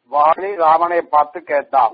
வாலி ராமனை பார்த்து கேட்டான்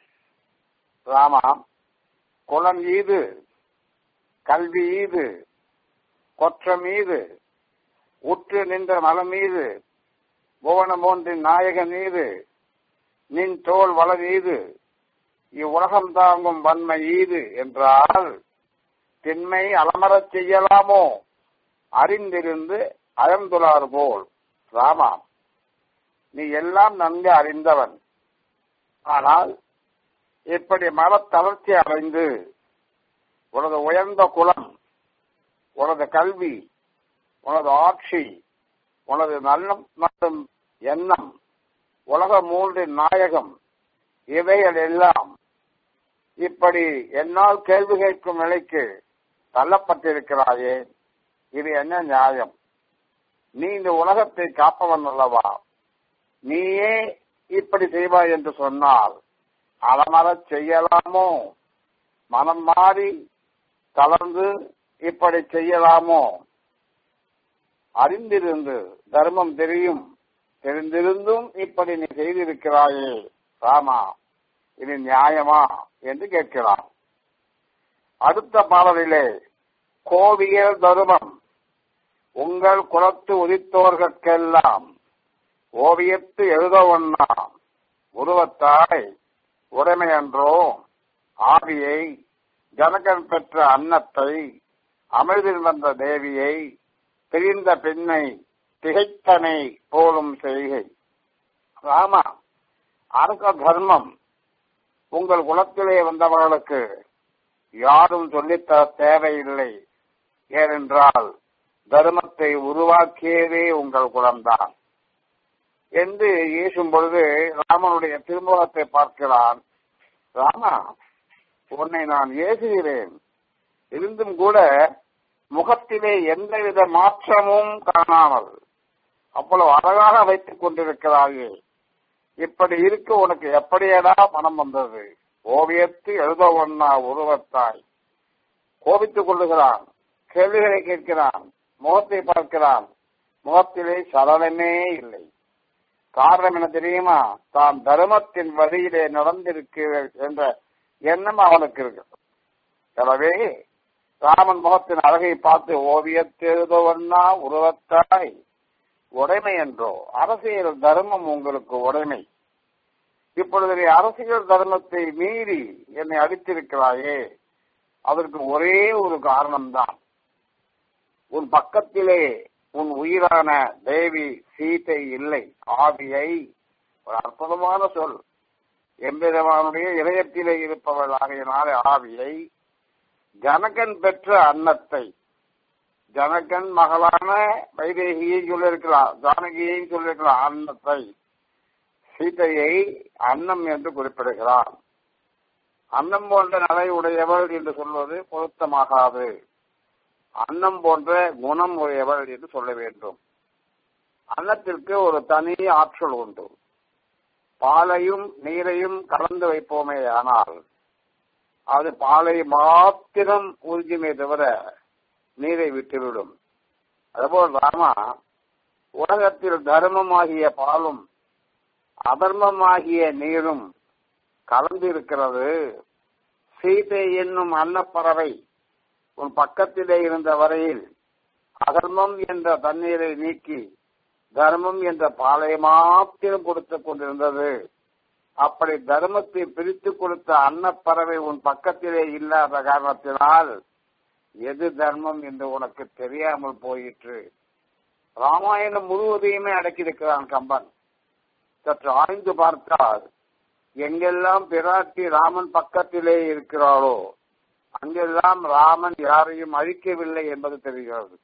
ராமா குலம் ஈது கல்வி ஈது கொற்றம் மீது உற்று நின்ற மலம் மீது புவனம் ஒன்றின் நாயகன் மீது நின் தோல் வள மீது இவ்வுலகம் தாங்கும் வன்மை ஈது என்றால் திண்மை அலமரச் செய்யலாமோ அறிந்திருந்து அயர்ந்துளார் போல் ராமா நீ எல்லாம் நன்கு அறிந்தவன் ஆனால் இப்படி மனத் தளர்ச்சி அடைந்து உனது உயர்ந்த குலம் உனது கல்வி உனது ஆட்சி உனது நல்லம் மற்றும் எண்ணம் உலக மூன்றின் நாயகம் இவைகள் எல்லாம் இப்படி என்னால் கேள்வி கேட்கும் நிலைக்கு தள்ளப்பட்டிருக்கிறாயே இது என்ன நியாயம் நீ இந்த உலகத்தை காப்பவன் அல்லவா நீயே இப்படி செய்வாய் என்று சொன்னால் அலமரச் செய்யலாமோ மனம் மாறி தளர்ந்து இப்படி செய்யலாமோ அறிந்திருந்து தர்மம் தெரியும் தெரிந்திருந்தும் இப்படி நீ செய்திருக்கிறாயே ராமா இது நியாயமா என்று கேட்கிறான் அடுத்த பாடலிலே கோவியல் தருமம் உங்கள் குலத்து உதித்தோர்கெல்லாம் ஓவியத்து எழுத ஒண்ணா உருவத்தாய் உடைமையன்றோ ஆவியை ஜனகன் பெற்ற அன்னத்தை அமிழ்தில் வந்த தேவியை பிரிந்த பெண்ணை திகைத்தனை போலும் செய்கை ராமா அரச தர்மம் உங்கள் குலத்திலே வந்தவர்களுக்கு யாரும் சொல்லித்தர தேவையில்லை ஏனென்றால் தர்மத்தை உருவாக்கியதே உங்கள் குலம்தான் என்று ஏசும் பொழுது ராமனுடைய திருமுகத்தை பார்க்கிறான் ராமா உன்னை நான் ஏசுகிறேன் இருந்தும் கூட முகத்திலே எந்தவித மாற்றமும் காணாமல் அவ்வளவு அழகாக வைத்துக் கொண்டிருக்கிறாயே இப்படி இருக்க உனக்கு எப்படியடா மனம் வந்தது ஓவியத்து எழுத ஒன்னா உருவத்தாய் கோபித்துக் கொள்ளுகிறான் கேள்விகளை கேட்கிறான் முகத்தை பார்க்கிறான் முகத்திலே சலனமே இல்லை காரணம் என்ன தெரியுமா தான் தர்மத்தின் வழியிலே நடந்திருக்கிறேன் என்ற எண்ணம் அவனுக்கு இருக்கு எனவே ராமன் முகத்தின் அழகை பார்த்து ஓவியத்தெழுதவன்னா உருவத்தாய் உடைமை என்றோ அரசியல் தர்மம் உங்களுக்கு உடைமை இப்பொழுது நீ அரசியல் தர்மத்தை மீறி என்னை அடித்திருக்கிறாயே அதற்கு ஒரே ஒரு காரணம்தான் உன் பக்கத்திலே உன் உயிரான தேவி சீதை இல்லை ஆவியை ஒரு அற்புதமான சொல் எம்பெருமானுடைய இதயத்திலே இருப்பவள் ஆகையினாலே ஆவியை ஜனகன் பெற்ற அன்னத்தை ஜனகன் மகளான வைதேகியை சொல்லியிருக்கிறார் ஜானகியை சொல்லியிருக்கிறார் அன்னத்தை சீதையை அன்னம் என்று குறிப்பிடுகிறார் அன்னம் போன்ற நலை உடையவள் என்று சொல்வது பொருத்தமாகாது அன்னம் போன்ற குணம் உடையவள் என்று சொல்ல வேண்டும் அன்னத்திற்கு ஒரு தனி ஆற்றல் உண்டு பாலையும் நீரையும் கலந்து வைப்போமே ஆனால் அது பாலை மாத்திரம் உறிஞ்சுமே தவிர நீரை விட்டுவிடும் அதுபோல் ராமா உலகத்தில் தர்மமாகிய பாலும் அதர்மமாகிய நீரும் கலந்து இருக்கிறது சீதை என்னும் அன்னப்பறவை உன் பக்கத்திலே இருந்த வரையில் அதர்மம் என்ற தண்ணீரை நீக்கி தர்மம் என்ற பாலை மாத்திரம் கொடுத்து கொண்டிருந்தது அப்படி தர்மத்தை பிரித்து கொடுத்த அன்னப்பறவை உன் பக்கத்திலே இல்லாத காரணத்தினால் எது தர்மம் என்று உனக்கு தெரியாமல் போயிற்று ராமாயணம் முழுவதையுமே அடக்கியிருக்கிறான் கம்பன் சற்று ஆய்ந்து பார்த்தால் எங்கெல்லாம் பிராட்டி ராமன் பக்கத்திலே இருக்கிறாளோ அங்கெல்லாம் ராமன் யாரையும் அழிக்கவில்லை என்பது தெரிகிறது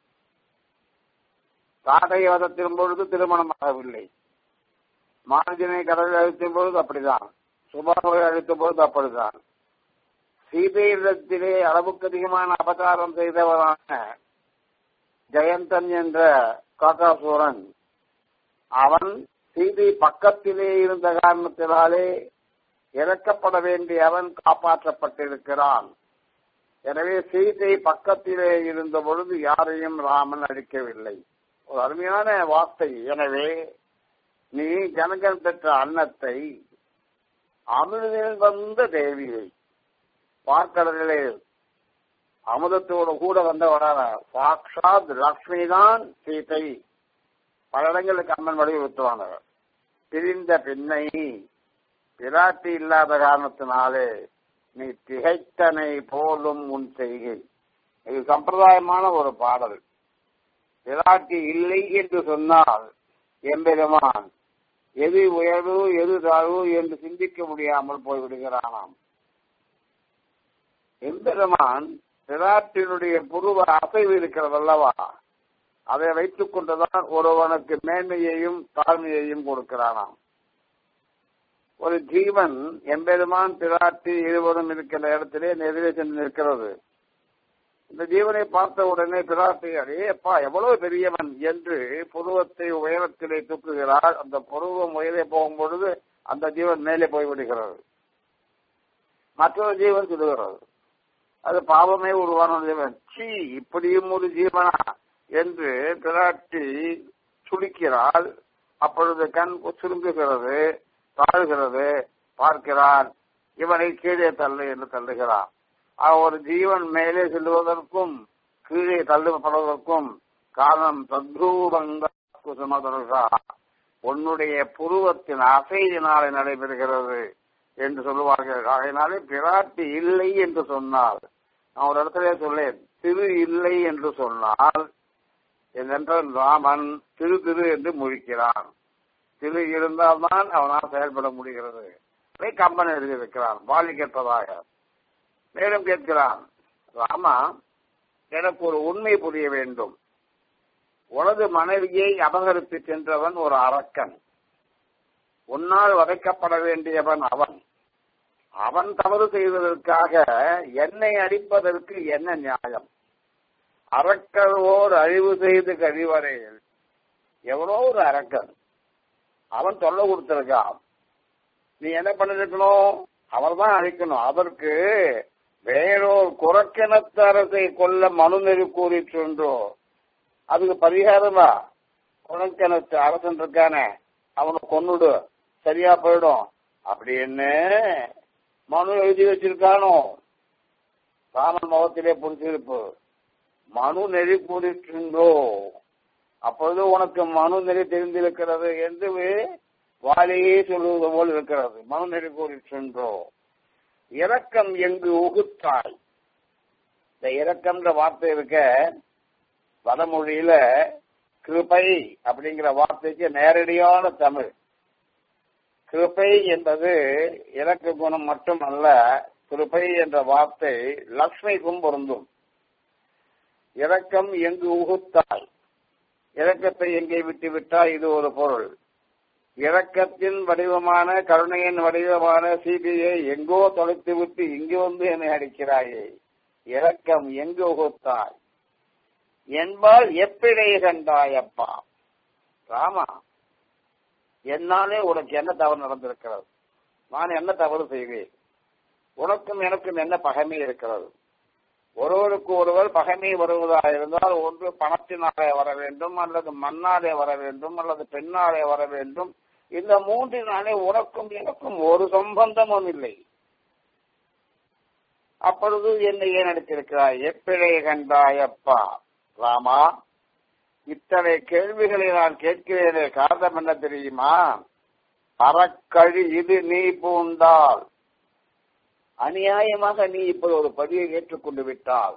தாடை வதத்தின் பொழுது திருமணமாகவில்லை மார்ஜனை கடலில் அழுத்தும் பொழுது அப்படிதான் சுபாவை அழுத்தும் பொழுது அப்படிதான் சீதையிடத்திலே அளவுக்கு அதிகமான அபகாரம் செய்தவரான ஜெயந்தன் என்ற காக்காசூரன் அவன் சீதை பக்கத்திலே இருந்த காரணத்தினாலே இறக்கப்பட வேண்டிய அவன் காப்பாற்றப்பட்டிருக்கிறான் எனவே சீதை பக்கத்திலே இருந்த பொழுது யாரையும் ராமன் அழிக்கவில்லை ஒரு அருமையான வார்த்தை எனவே நீ ஜனகன் பெற்ற அன்னத்தை அமிர்தில் வந்த தேவியை பார்க்கடலிலே அமுதத்தோடு கூட வந்தவரான சாக்ஷாத் லக்ஷ்மி தான் சீதை பல இடங்களுக்கு அம்மன் வலியுறுத்துவாங்க பிரிந்த பின்னை பிராட்டி இல்லாத காரணத்தினாலே நீ திகைத்தனை போலும் உன் செய்கை இது சம்பிரதாயமான ஒரு பாடல் பிராட்டி இல்லை என்று சொன்னால் எம்பெருமான் எது உயர்வு எது தாழ்வு என்று சிந்திக்க முடியாமல் போய்விடுகிறானாம் எம்பெருமான் பிராட்டினுடைய புருவ அசைவு இருக்கிறது அல்லவா அதை வைத்துக் கொண்டுதான் ஒருவனுக்கு மேன்மையையும் தாழ்மையையும் கொடுக்கிறானாம் ஒரு ஜீவன் எம்பெருமான் பிராட்டி இருவரும் இருக்கிற இடத்திலே எதிரே சென்று நிற்கிறது இந்த ஜீவனை பார்த்த உடனே பிராட்டி அடே அப்பா எவ்வளவு பெரியவன் என்று புருவத்தை உயரத்திலே தூக்குகிறார் அந்த புருவம் உயரே போகும் பொழுது அந்த ஜீவன் மேலே போய்விடுகிறது மற்றொரு ஜீவன் சொல்லுகிறது அது பாவமே உருவான ஜீவன் சி இப்படியும் ஒரு ஜீவனா என்று பிராட்டி சுளிக்கிறாள் அப்பொழுது கண் சுருங்குகிறது தாழ்கிறது பார்க்கிறான் இவனை கீழே தள்ளு என்று தள்ளுகிறான் ஒரு ஜீவன் மேலே செல்வதற்கும் கீழே தள்ளுப்படுவதற்கும் காரணம் தத்ரூபங்க குசுமதர்கா உன்னுடைய புருவத்தின் அசையினாலே நடைபெறுகிறது என்று சொல்லுவார்கள் ஆகையினாலே பிராட்டி இல்லை என்று சொன்னால் நான் ஒரு இடத்துல சொல்லேன் திரு இல்லை என்று சொன்னால் என்றால் ராமன் திரு திரு என்று முழிக்கிறான் திரு இருந்தால்தான் அவனால் செயல்பட முடிகிறது கம்பன் எழுதியிருக்கிறான் வாலி கேட்பதாக மேலும் கேட்கிறான் ராமா எனக்கு ஒரு உண்மை புரிய வேண்டும் உனது மனைவியை அபகரித்து சென்றவன் ஒரு அரக்கன் உன்னால் வதைக்கப்பட வேண்டியவன் அவன் அவன் தவறு செய்வதற்காக என்னை அடிப்பதற்கு என்ன நியாயம் அரக்கரோர் அழிவு செய்து கழிவறையில் எவ்வளோ ஒரு அரக்கன் அவன் தொல்லை கொடுத்திருக்கான் நீ என்ன பண்ணிருக்கணும் அவர் தான் அழிக்கணும் அதற்கு வேறோர் குரக்கிணத்து அரசை கொல்ல மனு நெறி கூறிற்றோ அதுக்கு பரிகாரமா குரக்கிணத்து அரசன் இருக்கானே அவனை கொன்னுடு சரியா போயிடும் அப்படின்னு மனு எழுதி வச்சிருக்கானோ ராமன் முகத்திலே புரிச்சிருப்பு மனு நெறி கூறிற்றோ அப்பொழுது உனக்கு மனு நெறி தெரிந்திருக்கிறது என்று வாழையே சொல்லுவது போல் இருக்கிறது மனு நெறி கூறிற்றோ இரக்கம் எங்கு உகுத்தாய் இந்த இரக்கம்ன்ற வார்த்தை இருக்க வடமொழியில கிருபை அப்படிங்கிற வார்த்தைக்கு நேரடியான தமிழ் கிருபை என்பது இறக்க குணம் மட்டுமல்ல கிருபை என்ற வார்த்தை லக்ஷ்மிக்கும் பொருந்தும் இரக்கம் எங்கு உகுத்தாய் இரக்கத்தை எங்கே விட்டு விட்டால் இது ஒரு பொருள் இரக்கத்தின் வடிவமான கருணையின் வடிவமான சிபிஐ எங்கோ தொலைத்து விட்டு இங்கு வந்து என்னை அடிக்கிறாயே இரக்கம் எங்கு உகுத்தாய் என்பால் எப்பிழை கண்டாயப்பா ராமா என்னாலே உனக்கு என்ன தவறு நடந்திருக்கிறது நான் என்ன தவறு செய்வேன் உனக்கும் எனக்கும் என்ன பகைமை இருக்கிறது ஒருவருக்கு ஒருவர் பகைமை வருவதாக இருந்தால் ஒன்று பணத்தினாலே வர வேண்டும் அல்லது மண்ணாலே வர வேண்டும் அல்லது பெண்ணாலே வர வேண்டும் இந்த மூன்றினாலே உனக்கும் எனக்கும் ஒரு சம்பந்தமும் இல்லை அப்பொழுது என்னை ஏன் அடித்திருக்கிறாய் எப்பிழை கண்டாயப்பா ராமா இத்தனை கேள்விகளை நான் கேட்கிறேனே காரணம் என்ன தெரியுமா அறக்கழி இது நீ பூண்டால் அநியாயமாக நீ இப்போது ஒரு பதியை ஏற்றுக்கொண்டு விட்டால்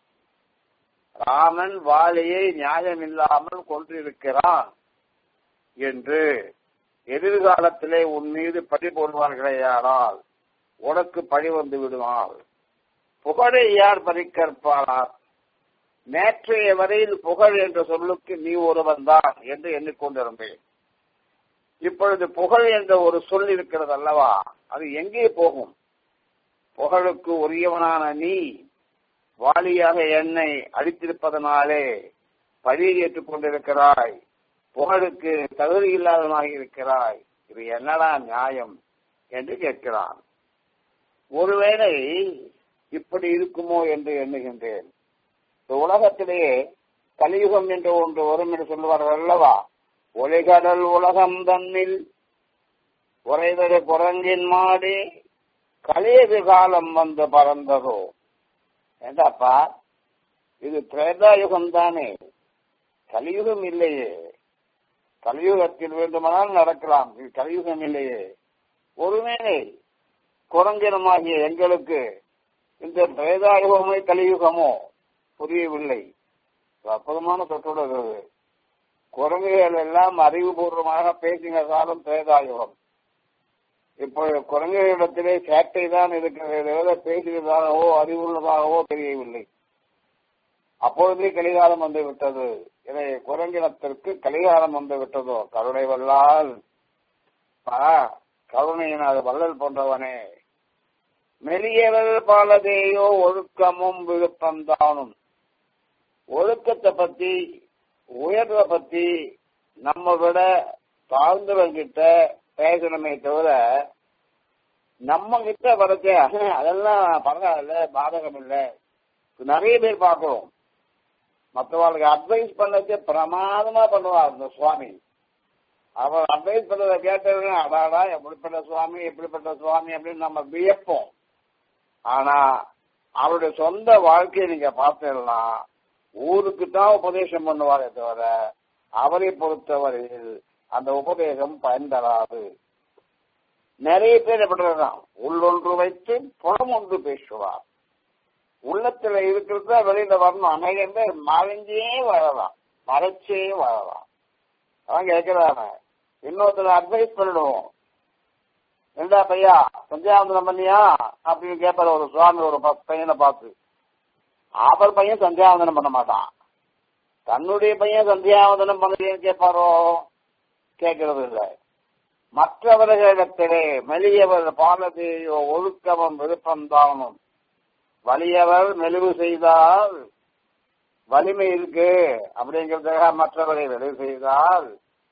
ராமன் வாலியை நியாயம் இல்லாமல் கொன்றிருக்கிறான் என்று எதிர்காலத்திலே உன் மீது பழி போடுவார்களேயானால் உனக்கு பழி வந்து விடுவார் புகழை யார் பறிக்கற்பாரார் நேற்றைய வரையில் புகழ் என்ற சொல்லுக்கு நீ ஒருவன் தான் என்று எண்ணிக்கொண்டிருந்தேன் இப்பொழுது புகழ் என்ற ஒரு சொல் இருக்கிறது அல்லவா அது எங்கே போகும் புகழுக்கு உரியவனான நீ வாலியாக என்னை அடித்திருப்பதனாலே பழியை ஏற்றுக் கொண்டிருக்கிறாய் புகழுக்கு தகுதி இல்லாதவனாக இருக்கிறாய் இது என்னடா நியாயம் என்று கேட்கிறான் ஒருவேளை இப்படி இருக்குமோ என்று எண்ணுகின்றேன் இந்த உலகத்திலேயே கலியுகம் என்று ஒன்று வரும் என்று சொல்லுவார்கள் அல்லவா ஒளிகடல் உலகம் தன்னில் உறைதரு குரங்கின் மாடி கலியது காலம் வந்து பறந்ததோ ஏண்டாப்பா இது திரேதாயுகம் தானே கலியுகம் இல்லையே கலியுகத்தில் வேண்டுமானால் நடக்கலாம் இது கலியுகம் இல்லையே ஒருவேளை குரங்கினமாகிய எங்களுக்கு இந்த திரேதாயுகமே கலியுகமோ புரியவில்லை அற்புதமான சொற்றொடர் குரங்குகள் எல்லாம் அறிவுபூர்வமாக பேசின காலம் திரேதாயுகம் இப்போ குரங்குகளிடத்திலே சேட்டை தான் இருக்கிறத பேசுகிறதாகவோ அறிவுள்ளதாகவோ தெரியவில்லை அப்பொழுதே கலிகாலம் வந்து விட்டது எனவே குரங்கினத்திற்கு கலிகாலம் வந்து விட்டதோ கருணை வல்லால் கருணையின் அது வள்ளல் போன்றவனே மெலியவல் பாலதேயோ ஒழுக்கமும் விழுப்பந்தானும் ஒழுக்கத்தை பத்தி உயர்வை பத்தி நம்ம விட தாழ்ந்தவங்கிட்ட பேசணுமே தவிர நம்ம கிட்ட வரச்சே அதெல்லாம் பரவாயில்ல பாதகம் இல்லை நிறைய பேர் பார்க்கிறோம் மற்றவர்களுக்கு அட்வைஸ் பண்ணது பிரமாதமா பண்ணுவார் இந்த சுவாமி அவர் அட்வைஸ் பண்ணதை கேட்டவங்க அடாடா எப்படிப்பட்ட சுவாமி எப்படிப்பட்ட சுவாமி அப்படின்னு நம்ம வியப்போம் ஆனா அவருடைய சொந்த வாழ்க்கையை நீங்க பார்த்தீங்கன்னா ஊருக்கு தான் உபதேசம் பண்ணுவாரே தவிர அவரை பொறுத்தவரையில் அந்த உபதேசம் பயன் தராது நிறைய பேர் எப்படிதான் உள்ளொன்று வைத்து புறம் ஒன்று பேசுவார் உள்ளத்துல இருக்கிறத வெளியில வரணும் அநேக பேர் மறைஞ்சே வாழலாம் மறைச்சே வாழலாம் அவன் கேட்கிறாங்க இன்னொருத்தர் அட்வைஸ் பண்ணிடுவோம் என்னடா பையா சந்தியாவந்தனம் பண்ணியா அப்படின்னு கேட்பாரு ஒரு சுவாமி ஒரு பையனை பார்த்து அவர் பையன் சந்தியாவந்தனம் பண்ண மாட்டான் தன்னுடைய பையன் சந்தியாவந்தனம் பண்ணுறேன்னு கேட்பாரோ கேட்கறது இல்லை மற்றவர்களிடத்திலே மெலியவர் பாலதேயோ ஒழுக்கமும் விருப்பம்தானும் வலியவர் மெலிவு செய்தால் வலிமை இருக்கு அப்படிங்கிறதுக்காக மற்றவரை வெளிவு செய்தால்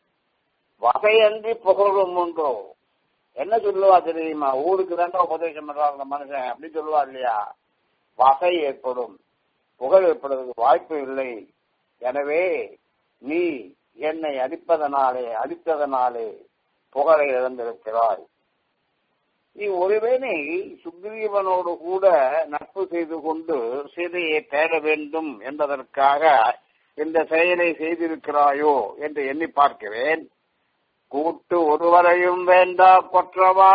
வகையன்றி புகழும் உண்டோ என்ன சொல்லுவா தெரியுமா ஊருக்கு தாண்டா உபதேசம் பண்றாங்க அந்த மனுஷன் அப்படி சொல்லுவா இல்லையா வகை ஏற்படும் புகழ் ஏற்படுவதற்கு வாய்ப்பு இல்லை எனவே நீ என்னை அடிப்பதனாலே அடித்ததனாலே புகழை இழந்திருக்கிறாய் நீ ஒருவேளை சுக்ரீவனோடு கூட நட்பு செய்து கொண்டு சீதையை தேட வேண்டும் என்பதற்காக இந்த செயலை செய்திருக்கிறாயோ என்று எண்ணி பார்க்கிறேன் கூட்டு ஒருவரையும் வேண்டா கொற்றவா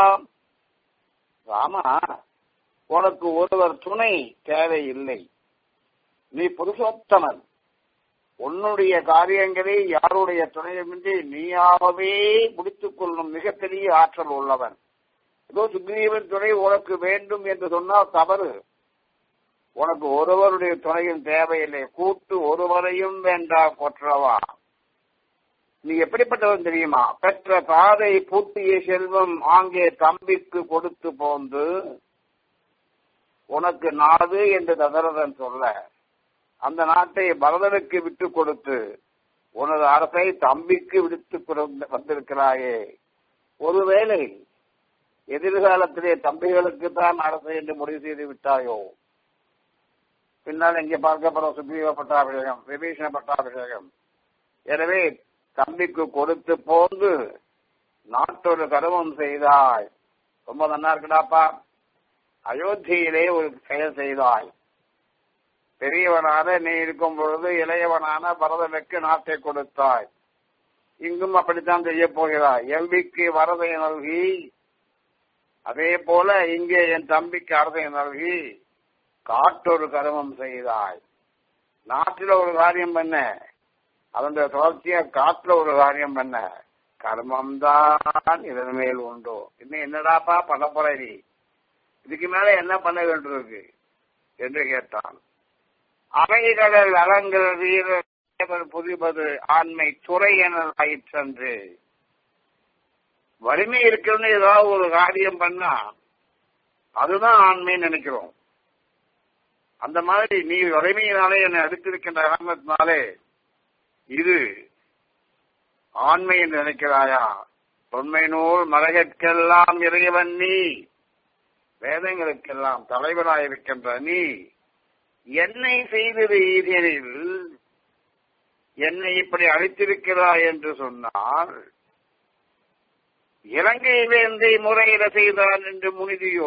ராமா உனக்கு ஒருவர் துணை தேவையில்லை நீ புருஷோத்தமன் உன்னுடைய காரியங்களை யாருடைய துணையுமின்றி நீயாகவே முடித்துக் கொள்ளும் மிகப்பெரிய ஆற்றல் உள்ளவன் ஏதோ சுக்ரீவன் துணை உனக்கு வேண்டும் என்று சொன்னால் தவறு உனக்கு ஒருவருடைய துணையும் தேவையில்லை கூட்டு ஒருவரையும் வேண்டா கொற்றவா நீ எப்படிப்பட்டவன் தெரியுமா பெற்ற தாதை பூட்டிய செல்வம் ஆங்கே தம்பிக்கு கொடுத்து போந்து உனக்கு நாடு என்று தசரதன் சொல்ல அந்த நாட்டை பரதனுக்கு விட்டு கொடுத்து உனது அரசை தம்பிக்கு விடுத்து வந்திருக்கிறாயே ஒருவேளை எதிர்காலத்திலே தம்பிகளுக்கு தான் அரசு என்று முடிவு செய்து விட்டாயோ பின்னால் இங்கே பார்க்கப்படும் சுக்ரீவ பட்டாபிஷேகம் விபீஷண பட்டாபிஷேகம் எனவே தம்பிக்கு கொடுத்து போந்து நாட்டொரு கருவம் செய்தாய் ரொம்ப நல்லா இருக்குடாப்பா அயோத்தியிலே ஒரு செயல் செய்தாய் பெரியவனான நீ இருக்கும் பொழுது இளையவனான பரதனுக்கு நாட்டை கொடுத்தாய் இங்கும் அப்படித்தான் செய்ய போகிறாய் எம்பிக்கு வரதை நல்கி அதே போல இங்கே என் தம்பிக்கு அரசை நல்கி காட்டொரு கருமம் செய்தாய் நாட்டில் ஒரு காரியம் பண்ண அதனுடைய தொடர்ச்சியா காட்டுல ஒரு காரியம் பண்ண கர்மம் தான் இதன் மேல் உண்டோ இன்னும் என்னடாப்பா பண்ண போற நீ இதுக்கு மேல என்ன பண்ண வேண்டியிருக்கு என்று கேட்டான் அவைகளில் அலங்கள் வீரர் புதிபது ஆண்மை துறை என ஆயிற்றன்று வலிமை இருக்குன்னு ஏதாவது ஒரு காரியம் பண்ணா அதுதான் ஆண்மைன்னு நினைக்கிறோம் அந்த மாதிரி நீ வலிமையினாலே என்னை அடுத்திருக்கின்ற காரணத்தினாலே இது ஆண்மை என்று நினைக்கிறாயா தொன்மை நூல் மலகற்கெல்லாம் இறையவன் நீ வேதங்களுக்கெல்லாம் தலைவராயிருக்கின்ற நீ என்னை செய்தது இதனில் என்னை இப்படி அழைத்திருக்கிறாய் என்று சொன்னால் இலங்கை வேந்தை முறையில செய்தான் என்று முனிதியோ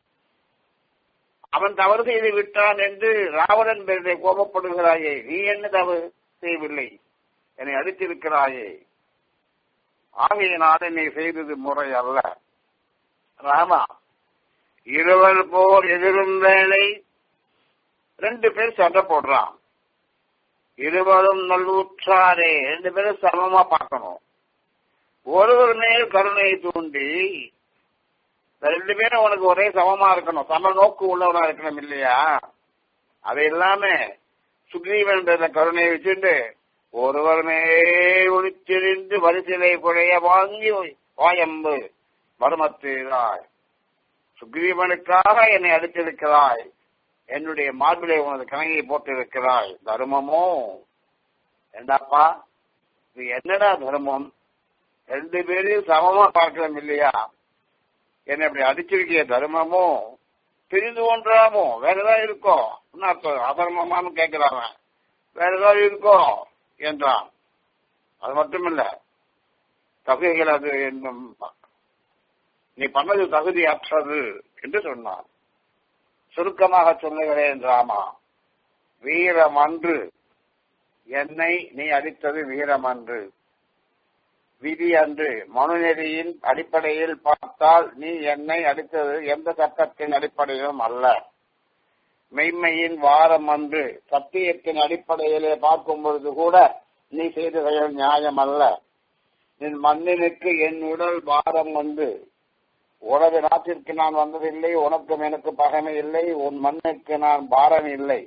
அவன் தவறு செய்து விட்டான் என்று ராவணன் பேரை கோபப்படுகிறாயே நீ என்ன தவறு செய்யவில்லை என்னை அடித்திருக்கிறாயே ஆகையினால் என்னை செய்தது முறை அல்ல ராமா இருவர் போர் எதிரும் வேலை ரெண்டு பேர் சண்டை போடுறான் இருவரும் நல்லூற்றாரே ரெண்டு பேரும் சமமா பார்க்கணும் ஒருவர் மேல் கருணை தூண்டி ரெண்டு பேரும் உனக்கு ஒரே சமமா இருக்கணும் சம நோக்கு உள்ளவனா இருக்கணும் இல்லையா அது இல்லாம சுக்ரீவன் கருணையை வச்சுட்டு ஒருவர் மேல் ஒளித்தெறிந்து வரிசையை குழைய வாங்கி வாயம்பு மருமத்துகிறாய் சுக்ரீவனுக்காக என்னை அடித்திருக்கிறாய் என்னுடைய மார்பிலை உனது கணங்கை போட்டிருக்கிறாய் தர்மமோ ஏண்டாப்பா இது என்னடா தர்மம் ரெண்டு பேரையும் சமமா பார்க்கலாம் இல்லையா என்னை அப்படி அடிச்சிருக்கிய தர்மமோ பிரிந்து ஒன்றாமோ வேற ஏதாவது இருக்கோ என்ன அர்த்தம் அதர்மமானு கேட்கிறாங்க வேற ஏதாவது இருக்கோ என்றான் அது மட்டுமில்ல தகுதிகள் அது என்னும் நீ பண்ணது தகுதியற்றது என்று சொன்னான் சுருக்கமாக சொல்லுகிறேன் ராமா வீரம் அன்று என்னை நீ அடித்தது வீரம் அன்று விதி அன்று மனுநெறியின் அடிப்படையில் பார்த்தால் நீ என்னை அடித்தது எந்த சட்டத்தின் அடிப்படையிலும் அல்ல மெய்மையின் வாரம் அன்று சத்தியத்தின் அடிப்படையிலே பார்க்கும் பொழுது கூட நீ செய்த செயல் நியாயம் அல்ல நின் மண்ணினுக்கு என் உடல் பாரம் வந்து உனது நாட்டிற்கு நான் வந்ததில்லை உனக்கும் எனக்கு பகைமை இல்லை உன் மண்ணுக்கு நான் பாரம் இல்லை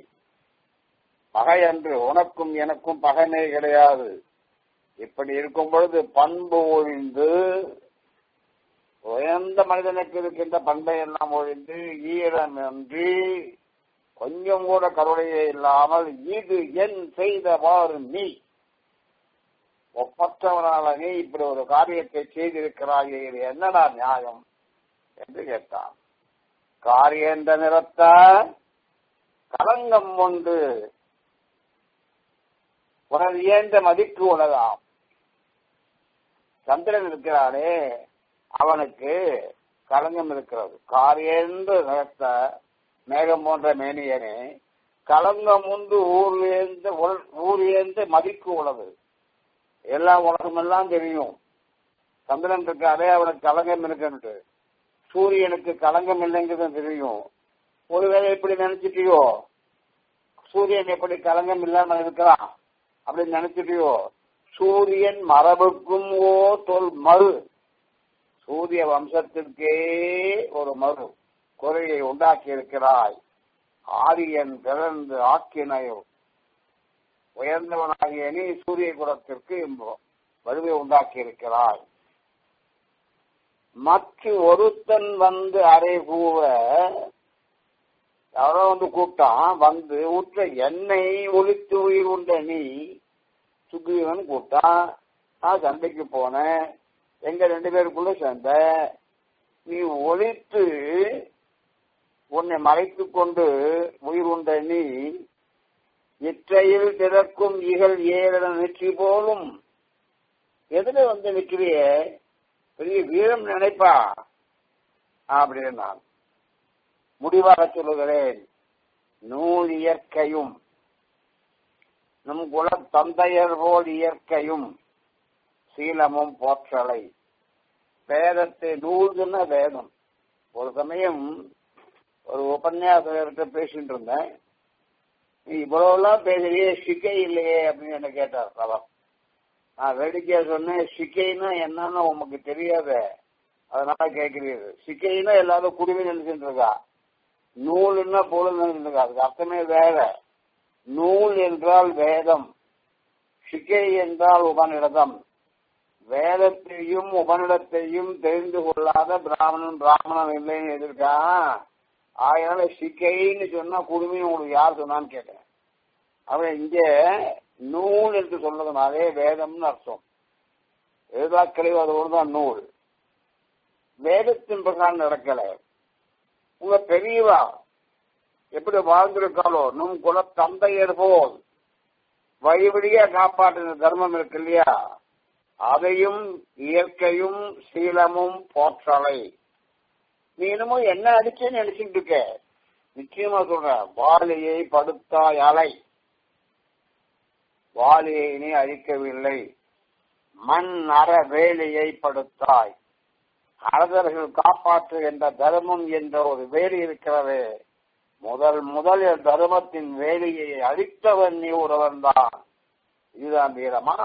பகை அன்று உனக்கும் எனக்கும் பகைமை கிடையாது இப்படி இருக்கும் பொழுது பண்பு ஒழிந்து உயர்ந்த மனிதனுக்கு இருக்கின்ற பண்பை எல்லாம் ஒழிந்து ஈரமின்றி கொஞ்சம் கூட கருணையே இல்லாமல் இது என் செய்தவாறு நீ ஒப்பற்றவனால நீ இப்படி ஒரு காரியத்தை செய்திருக்கிறாயே இது என்னடா நியாயம் என்று கேட்டான் காரியந்த நிறத்த கலங்கம் உண்டு உனது ஏந்த மதிக்கு உலகாம் சந்திரன் இருக்கிறானே அவனுக்கு களங்கம் இருக்கிறது காரியென்று நிறத்த மேகம் போன்ற மேனியனே களங்கம் உண்டு ஊர் ஏந்த ஊர் ஏந்த மதிக்கு உலகு எல்லா உலகமெல்லாம் தெரியும் சந்திரன் இருக்காரே அவனுக்கு களங்கம் இருக்குன்ட்டு சூரியனுக்கு களங்கம் இல்லைங்கிறது தெரியும் ஒருவேளை எப்படி நினைச்சிட்டியோ சூரியன் எப்படி களங்கம் இல்லாம இருக்கலாம் அப்படின்னு நினைச்சிட்டியோ சூரியன் மரபுக்கும் ஓ தொல் மறு சூரிய வம்சத்திற்கே ஒரு மறு குறையை உண்டாக்கி இருக்கிறாய் ஆரியன் பிறந்து ஆக்கினையோ உயர்ந்தவனாகிய நீ சூரிய குலத்திற்கு வலுவை உண்டாக்கி இருக்கிறாய் மற்ற ஒருத்தன் வந்து அரை கூவ யாரோ வந்து கூப்பிட்டான் வந்து உற்ற எண்ணெய் ஒழித்து உயிர் உண்ட நீ சுக்ரீவன் கூப்பிட்டான் நான் சண்டைக்கு போனேன் எங்க ரெண்டு பேருக்குள்ள சேர்ந்த நீ ஒழித்து உன்னை மறைத்து கொண்டு உயிர் உண்ட நீ இற்றையில் திறக்கும் இகழ் ஏழன நெற்றி போலும் எதுல வந்து நிற்கிறிய பெரிய வீரம் நினைப்பா அப்படின்னு நான் முடிவாக சொல்லுகிறேன் நூல் இயற்கையும் நம் குல தந்தையர் போல் இயற்கையும் சீலமும் போற்றலை வேதத்தை நூல்னா வேதம் ஒரு சமயம் ஒரு உபன்யாசகர்கிட்ட பேசிட்டு இருந்தேன் நீ இவ்வளவுலாம் பேசுறியே சிக்கை இல்லையே அப்படின்னு என்ன கேட்டார் அவர் நான் வேடிக்கையா சொன்னேன் சிக்கைன்னா என்னன்னு உமக்கு தெரியாத அதனால கேட்கிறீரு சிக்கைன்னா எல்லாரும் குடுமி நினைச்சுட்டு இருக்கா நூல்னா பொருள் நினைச்சுட்டு இருக்கா அதுக்கு அர்த்தமே வேற நூல் என்றால் வேதம் சிக்கை என்றால் உபநிடதம் வேதத்தையும் உபனிடத்தையும் தெரிந்து கொள்ளாத பிராமணன் பிராமணன் இல்லைன்னு எதிர்க்கான் அதனால சிக்கைன்னு சொன்னா குடுமி உங்களுக்கு யார் சொன்னான்னு கேட்டேன் அவன் இங்க நூல் என்று சொன்னதுனாலே வேதம்னு அர்த்தம் எழுதாக்களையோ அது ஒன்றுதான் நூல் வேதத்தின் பிரகாரம் நடக்கல உங்க பெரியவா எப்படி வாழ்ந்திருக்காளோ நும் குல தந்தையர் போல் வழி வழியா காப்பாற்றின தர்மம் இருக்கு இல்லையா அதையும் இயற்கையும் சீலமும் போற்றலை நீ என்னமோ என்ன அடிச்சேன்னு நினைச்சுட்டு இருக்க நிச்சயமா சொல்றேன் வாலியை படுத்தாய் அலை வாலியை நீ அழிக்கவில்லை மண் அற வேலியை படுத்தாய் அரசர்கள் காப்பாற்று என்ற தர்மம் என்ற ஒரு வேலி இருக்கிறது முதல் முதல் தர்மத்தின் வேலியை அழித்தவன் நீ ஒருவன் தான் இதுதான் வீரமா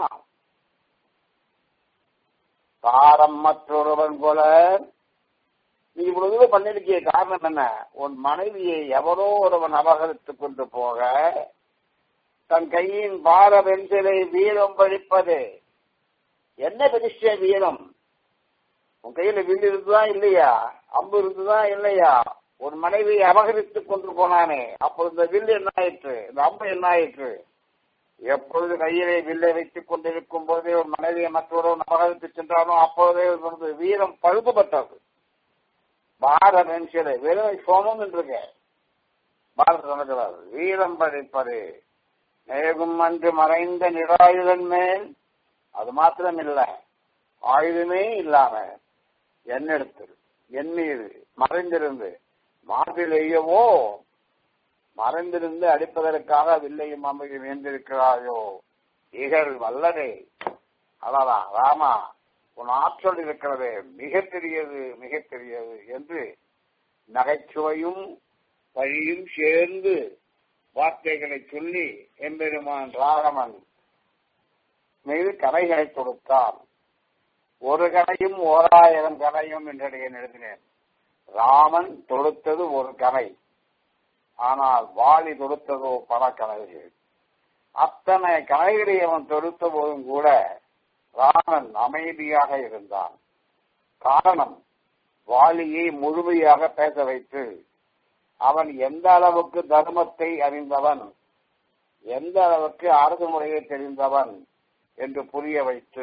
தாரம் மற்றொருவன் போல நீ இவ்வளவு பண்ணிருக்கிய காரணம் என்ன உன் மனைவியை எவரோ ஒருவன் அபகரித்துக் கொண்டு போக தன் கையின் பார பென்சிலை வீரம் பழிப்பது என்ன பெரிய வீரம் உன் கையில வில் இருந்துதா இல்லையா அம்பு இருந்துதா இல்லையா உன் மனைவியை அபகரித்துக் கொண்டு போனானே அப்பொழுது இந்த வில் என்ன ஆயிற்று இந்த அம்பு என்ன ஆயிற்று எப்பொழுது கையிலே வில்லை வைத்துக் கொண்டிருக்கும் போதே ஒரு மனைவியை மற்றொருவன் அபகரித்து சென்றானோ அப்பொழுதே வந்து வீரம் பழுதுபட்டது பார பென்சிலை வெறும் சோமம் என்றுங்க பாரத சொல்லுகிறார் வீரம் பழிப்பது மேகும் அன்று மறைந்த நிராயுதன் மேல் அது மாத்திரம் இல்ல ஆயுதமே இல்லாம என்னெடுத்து என் மீது மறைந்திருந்து மார்பிலேயவோ மறைந்திருந்து அடிப்பதற்காக வில்லையும் அம்மையும் வேண்டிருக்கிறாயோ இகழ் வல்லரே அதான் ராமா உன் ஆற்றல் இருக்கிறது மிகப்பெரியது மிகப்பெரியது என்று நகைச்சுவையும் வழியும் சேர்ந்து வார்த்தைகளை சொல்லி எம்பெருமான் ராகமன் மீது கதைகளை கொடுத்தான் ஒரு கதையும் ஓராயிரம் கதையும் என்றடைய எழுதினேன் ராமன் தொடுத்தது ஒரு கதை ஆனால் வாலி தொடுத்ததோ பல கதைகள் அத்தனை கதைகளை அவன் தொடுத்த போதும் கூட ராமன் அமைதியாக இருந்தான் காரணம் வாலியை முழுமையாக பேச வைத்து அவன் எந்த அளவுக்கு தர்மத்தை அறிந்தவன் எந்த அளவுக்கு அரசு முறையை தெரிந்தவன் என்று புரிய வைத்து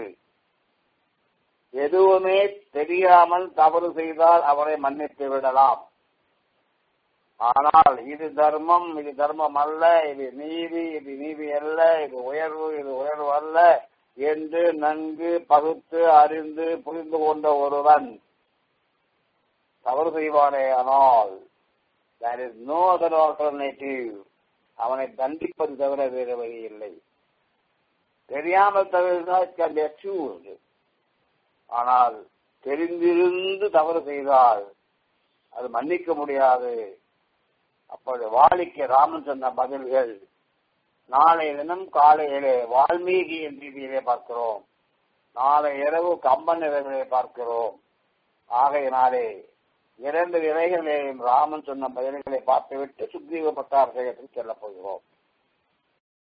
எதுவுமே தெரியாமல் தவறு செய்தால் அவரை மன்னித்து விடலாம் ஆனால் இது தர்மம் இது தர்மம் அல்ல இது நீதி இது நீதி அல்ல இது உயர்வு இது உயர்வு அல்ல என்று நன்கு பகுத்து அறிந்து புரிந்து கொண்ட ஒருவன் தவறு செய்வானே ஆனால் there is no other alternative அவனை தண்டிப்பது தவிர வேறு வழி இல்லை தெரியாமல் தவிர்த்தால் கேன் அச்சூர்டு ஆனால் தெரிந்திருந்து தவறு செய்தால் அது மன்னிக்க முடியாது அப்பொழுது வாலிக்கு ராமன் சொன்ன பதில்கள் நாளை தினம் காலையிலே வால்மீகி என் ரீதியிலே பார்க்கிறோம் நாளை இரவு கம்பன் இரவிலே பார்க்கிறோம் ஆகையினாலே இரண்டு இறைகளையும் ராமன் சொன்ன பதில்களை பார்த்துவிட்டு சுக்ரீவ பட்டாபிஷேகத்துக்கு செல்லப் போகிறோம்